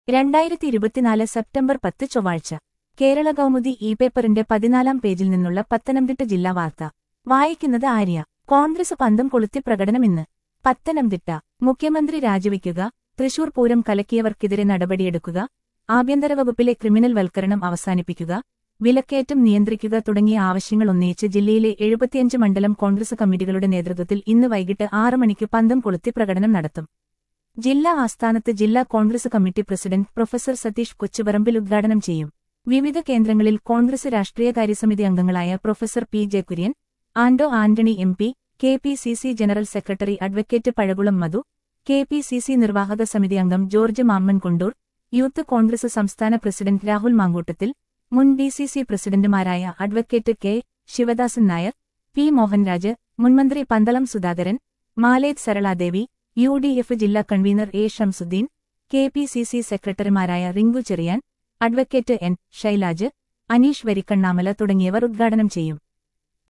രണ്ടായിരത്തി ഇരുപത്തിനാല് സെപ്റ്റംബർ പത്ത് ചൊവ്വാഴ്ച കേരള കൗമുദി ഇ പേപ്പറിന്റെ പതിനാലാം പേജിൽ നിന്നുള്ള പത്തനംതിട്ട ജില്ലാ വാർത്ത വായിക്കുന്നത് ആര്യ കോൺഗ്രസ് പന്തം കൊളുത്തി പ്രകടനം ഇന്ന് പത്തനംതിട്ട മുഖ്യമന്ത്രി രാജിവെക്കുക തൃശൂർ പൂരം കലക്കിയവർക്കെതിരെ നടപടിയെടുക്കുക ആഭ്യന്തര വകുപ്പിലെ ക്രിമിനൽ വൽക്കരണം അവസാനിപ്പിക്കുക വിലക്കയറ്റം നിയന്ത്രിക്കുക തുടങ്ങിയ ആവശ്യങ്ങൾ ഉന്നയിച്ച് ജില്ലയിലെ എഴുപത്തിയഞ്ച് മണ്ഡലം കോൺഗ്രസ് കമ്മിറ്റികളുടെ നേതൃത്വത്തിൽ ഇന്ന് വൈകിട്ട് ആറ് മണിക്ക് പന്തം കൊളുത്തി പ്രകടനം നടത്തും ജില്ലാ ആസ്ഥാനത്ത് ജില്ലാ Congress committee president professor Satheesh Kochuparambil ഉദ്ഘാടനം ചെയ്യും വിവിധ കേന്ദ്രങ്ങളിൽ കോൺഗ്രസ് രാഷ്ട്രീയകാര്യസമിതി അംഗങ്ങളായ professor P J Kurien Anto Antony M P K P C C general secretary advocate Pazhakulam Madhu K P C C നിർവാഹക സമിതി അംഗം ജോർജ് മാമ്മൻ കൊണ്ടൂർ യൂത്ത് കോൺഗ്രസ് സംസ്ഥാന പ്രസിഡന്റ് രാഹുൽ മാങ്കൂട്ടത്തിൽ മുൻ ഡി സി സി പ്രസിഡന്റുമാരായ advocate K Sivadasan Nair P Mohanraj മുൻമന്ത്രി Pandalam Sudhakaran Maleth Saraladevi U D F ജില്ലാ convener A Shamsuddin K P C C സെക്രട്ടറിമാരായ Rinku Cherian advocate N Shailaj Aneesh Varikkannamala തുടങ്ങിയവർ ഉദ്ഘാടനം ചെയ്യും